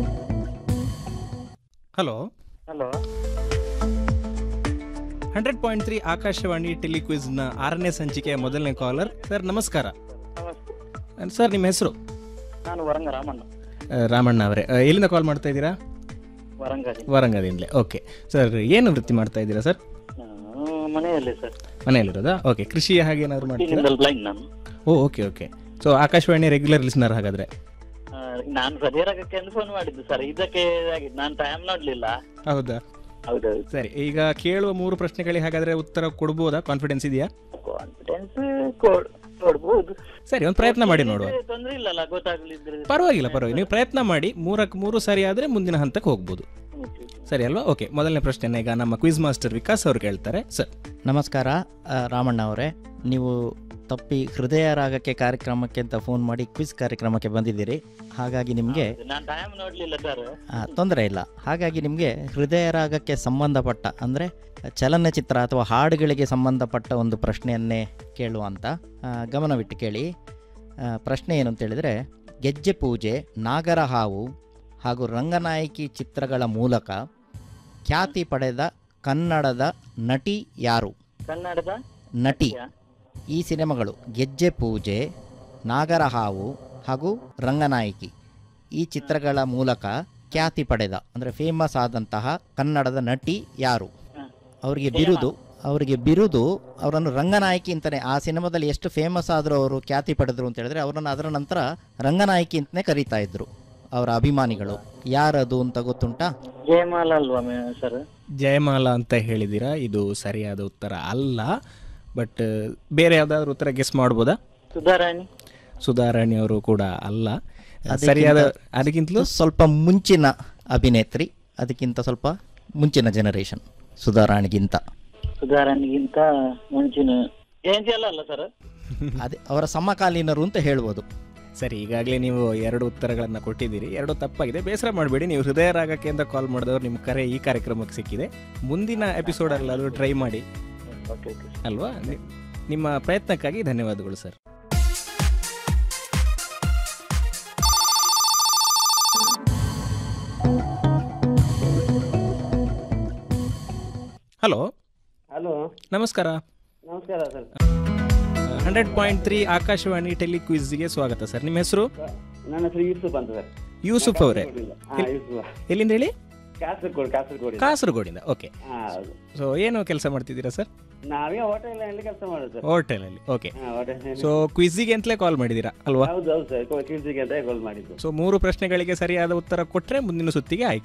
Hello hello hundred point three Akashvani ಟೆಲಿಕ್ವಿಜ್ನ ಆರನೇ ಸಂಚಿಕೆಯ ಮೊದಲನೇ ಕಾಲರ್ ಸರ್ ನಮಸ್ಕಾರ ನಮಸ್ತೆ ಸರ್ ನಿಮ್ಮ ಹೆಸರು ನಾನು ವರಂಗ ರಾಮಣ್ಣ ರಾಮಣ್ಣ ಅವರೇ ಆ, ಎಲ್ಲಿಂದ ಕಾಲ್ ಮಾಡ್ತಾ ಇದ್ದೀರಾ ವರಂಗದಿ ವರಂಗದಿಂದಲೇ ಓಕೆ ಸರ್ ಏನು ವೃತ್ತಿ ಮಾಡ್ತಾ ಇದ್ದೀರಾ ಸರ್ ನಾನು ಮನೆಯಲ್ಲಿ ಸರ್ ಮನೆಯಲ್ಲಿರೋದಾ ಓಕೆ ಕೃಷಿ ಹಾಗೆ ಏನಾದ್ರು ಮಾಡ್ತೀರಾ ಇಲ್ಲಿಂದಲ್ ಬ್ಲೈಂಡ್ ನಾನು oh okay okay so Akashvani regular listener ಹಾಗಾದ್ರೆ ಆ, ನಾನು ಸರಿಯಾಗಕ್ಕೆ ಅಂತ ಫೋನ್ ಮಾಡಿದ್ದು ಸರ್ ಇದಕ್ಕೆ ಆಗಿದ್ದು ನಾನು ಟೈಮ್ ನೋಡ್ಲಿಲ್ಲ ಹೌದಾ ಹೌದೌದು ಸರಿ ಈಗ ಕೇಳುವ ಮೂರು ಪ್ರಶ್ನೆಗಳಿಗೆ ಹಾಗಾದ್ರೆ ಉತ್ತರ ಕೊಡ್ಬೋದಾ ಕಾನ್ಫಿಡೆನ್ಸ್ ಇದೆಯಾ ಕಾನ್ಫಿಡೆನ್ಸ್ ಕೊಡ್ಬೋದು ಸರಿ ಒಂದು ಪ್ರಯತ್ನ ಮಾಡಿ ನೋಡುವ ತೊಂದ್ರೆ ಇಲ್ಲಲ್ಲ ಗೊತ್ತಾಗ್ಲಿದ್ರೆ ಪರವಾಗಿಲ್ಲ ಪರವಾಗಿಲ್ಲ ನೀವು ಪ್ರಯತ್ನ ಮಾಡಿ ಮೂರಕ್ಕೆ ಮೂರು ಸರಿ ಆದರೆ ಮುಂದಿನ ಹಂತಕ್ಕೆ ಹೋಗ್ಬೋದು Okay, okay. ಸರಿ ಅಲ್ವಾ ಓಕೆ ಮೊದಲನೇ ಪ್ರಶ್ನೆ ಈಗ ನಮ್ಮ ಕ್ವಿಜ್ ಮಾಸ್ಟರ್ ವಿಕಾಸ್ ಅವರು ಕೇಳ್ತಾರೆ ಸರ್ ನಮಸ್ಕಾರ ಆ, ರಾಮಣ್ಣ ಅವರೇ ನೀವು ತಪ್ಪಿ ಹೃದಯ ರಾಗಕ್ಕೆ ಕಾರ್ಯಕ್ರಮಕ್ಕೆ ಅಂತ ಫೋನ್ ಮಾಡಿ ಕ್ವಿಜ್ ಕಾರ್ಯಕ್ರಮಕ್ಕೆ ಬಂದಿದ್ದೀರಿ ಹಾಗಾಗಿ ನಿಮಗೆ ಹೌದು, ನಾನು ಟೈಮ್ ನೋಡ್ಲಿಲ್ಲ ಸರ್ ತೊಂದರೆ ಇಲ್ಲ ಹಾಗಾಗಿ ನಿಮಗೆ ಹೃದಯ ರಾಗಕ್ಕೆ ಸಂಬಂಧಪಟ್ಟ ಅಂದರೆ ಚಲನಚಿತ್ರ ಅಥವಾ ಹಾಡುಗಳಿಗೆ ಸಂಬಂಧಪಟ್ಟ ಒಂದು ಪ್ರಶ್ನೆಯನ್ನೇ ಕೇಳುವಂತ ಆ, ಗಮನವಿಟ್ಟು ಕೇಳಿ ಆ, ಪ್ರಶ್ನೆ ಏನು ಅಂತೇಳಿದರೆ ಗೆಜ್ಜೆ ಪೂಜೆ ನಾಗರ ಹಾವು ಹಾಗೂ ರಂಗನಾಯಕಿ ಚಿತ್ರಗಳ ಮೂಲಕ ಖ್ಯಾತಿ ಪಡೆದ ಕನ್ನಡದ ನಟಿ ಯಾರು ಕನ್ನಡದ ನಟಿ ಈ ಸಿನಿಮಾಗಳು ಗೆಜ್ಜೆ ಪೂಜೆ ನಾಗರ ಹಾವು ಹಾಗೂ ರಂಗನಾಯಕಿ ಈ ಚಿತ್ರಗಳ ಮೂಲಕ ಖ್ಯಾತಿ ಪಡೆದ ಅಂದರೆ ಫೇಮಸ್ ಆದಂತಹ ಕನ್ನಡದ ನಟಿ ಯಾರು ಹ. ಅವರಿಗೆ ಬಿರುದು ಅವರಿಗೆ ಬಿರುದು ಅವರನ್ನು ರಂಗನಾಯಕಿ ಅಂತಲೇ ಆ ಸಿನಿಮಾದಲ್ಲಿ ಎಷ್ಟು ಫೇಮಸ್ ಆದರೂ ಅವರು ಖ್ಯಾತಿ ಪಡೆದರು ಅಂತ ಹೇಳಿದ್ರೆ ಅವರನ್ನು ಅದರ ನಂತರ ರಂಗನಾಯಕಿ ಅಂತಲೇ ಕರೀತಾ ಇದ್ರು ಅವರ ಅಭಿಮಾನಿಗಳು ಯಾರದು ಅಂತ ಗೊತ್ತುಂಟಾ ಜಯಮಾಲ ಅಲ್ವಾ ಸರ್ ಜಯಮಾಲ ಅಂತ ಹೇಳಿದ್ದೀರಾ ಇದು ಸರಿಯಾದ ಉತ್ತರ ಅಲ್ಲ ಬಟ್ ಬೇರೆ ಯಾವ್ದಾದ್ರು ಉತ್ತರ ಗೆಸ್ ಮಾಡ್ಬೋದಾ ಸುಧಾರಾಣಿ ಸುಧಾರಾಣಿ ಅವರು ಕೂಡ ಅಲ್ಲ ಸರಿಯಾದ ಅದಕ್ಕಿಂತಲೂ ಸ್ವಲ್ಪ ಮುಂಚಿನ ಅಭಿನೇತ್ರಿ ಅದಕ್ಕಿಂತ ಸ್ವಲ್ಪ ಮುಂಚಿನ ಜನರೇಷನ್ ಸುಧಾರಾಣಿಗಿಂತ ಸುಧಾರಾಣಿಗಿಂತ ಮುಂಚಿನ ಜಯಂತಿ ಅಲ್ಲ ಅಲ್ಲ ಸರ್ ಅದೇ ಅವರ ಸಮಕಾಲೀನರು ಅಂತ ಹೇಳ್ಬೋದು ಸರಿ ಈಗಾಗಲೇ ನೀವು ಎರಡು ಉತ್ತರಗಳನ್ನು ಕೊಟ್ಟಿದ್ದೀರಿ ಎರಡು ತಪ್ಪಾಗಿದೆ ಬೇಸರ ಮಾಡಬೇಡಿ ನೀವು ಹೃದಯ ರಾಗಕ್ಕೆ ಅಂತ ಕಾಲ್ ಮಾಡಿದವರು ನಿಮ್ಮ ಕರೆ ಈ ಕಾರ್ಯಕ್ರಮಕ್ಕೆ ಸಿಕ್ಕಿದೆ ಮುಂದಿನ ಎಪಿಸೋಡಲ್ಲಾದರೂ ಟ್ರೈ ಮಾಡಿ ಓಕೆ ಓಕೆ ಅಲ್ವಾ ನಿ- ನಿಮ್ಮ ಪ್ರಯತ್ನಕ್ಕಾಗಿ ಧನ್ಯವಾದಗಳು ಸರ್ ಹಲೋ ಹಲೋ ನಮಸ್ಕಾರ ನಮಸ್ಕಾರ sir hundred point three Akashvani ಟೆಲಿಕ್ವಿಜ್ಗೆ ಸ್ವಾಗತ ಸರ್ ನಿಮ್ಮ ಹೆಸರು ನನ್ನ ಹೆಸರು ಯೂಸುಫ್ ಅಂತ ಸರ್ ಯೂಸುಫ್ ಅವರೇ ಹಾ ಯೂಸುಫ್ ಎಲ್ಲಿಂದ ಹೇಳಿ ಕಾಸರಗೋಡು ಕಾಸರಗೋಡು ಕಾಸರಗೋಡಿಂದ ಓಕೆ ಹಾ ಹೌದು ಸೊ ಏನು ಕೆಲಸ ಮಾಡ್ತಿದ್ದೀರಾ ಸರ್ ನಾವೇ ಹೋಟೆಲ್ ಅಲ್ಲಿ ಕೆಲಸ ಮಾಡೋದು ಸರ್ ಹೋಟೆಲಲ್ಲಿ ಓಕೆ ಹಾ ಹೋಟೆಲ್ ಸೊ ಕ್ವಿಝಿಗೆ ಅಂತಲೇ ಕಾಲ್ ಮಾಡಿದ್ದೀರಾ ಅಲ್ವಾ ಹೌದು ಹೌದು ಸರ್ ಕೀರ್ತಿಗೆ ಅಂತ ಕಾಲ್ ಮಾಡಿದ್ದು ಸೊ ಮೂರು ಪ್ರಶ್ನೆಗಳಿಗೆ ಸರಿಯಾದ ಉತ್ತರ ಕೊಟ್ಟರೆ ಮುಂದಿನ ಸುತ್ತಿಗೆ ಆಯ್ಕೆ